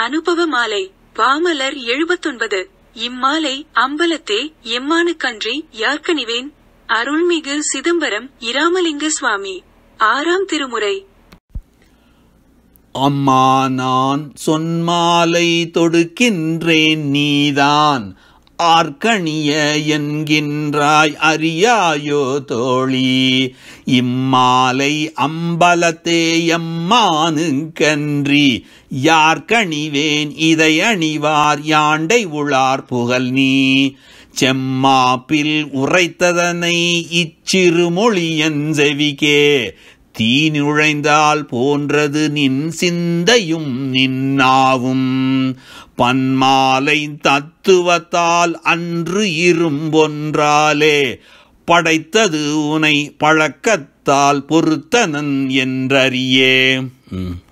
அனுபவ மாலை பாமலர் எழுபத்தொன்பது இம்மாலை அம்பலத்தே எம்மானுக்கன்றி யார்கனிவேன் அருள்மிகு சிதம்பரம் இராமலிங்க சுவாமி ஆறாம் திருமுறை அம்மா நான் சொன்மாலை தொடுக்கின்றேன் நீதான் ஆர்க்கணிய என்கின்றாய் அறியாயோ தோழி இம்மாலை அம்பலத்தே எம்மானுக்கன்றி யார்கணிவேன் இதை அணிவார் யாண்டை உளார் புகழ் நீ செம்மாப்பில் உரைத்ததனை இச்சிறுமொழியன் செவிகே தீ நுழைந்தால் போன்றது நின் சிந்தையும் நின்னாவும் பன்மாலை தத்துவத்தால் அன்று இரும்பொன்றாலே படைத்தது உனை பழக்கத்தால் பொறுத்தனன் என்றறியே ம்.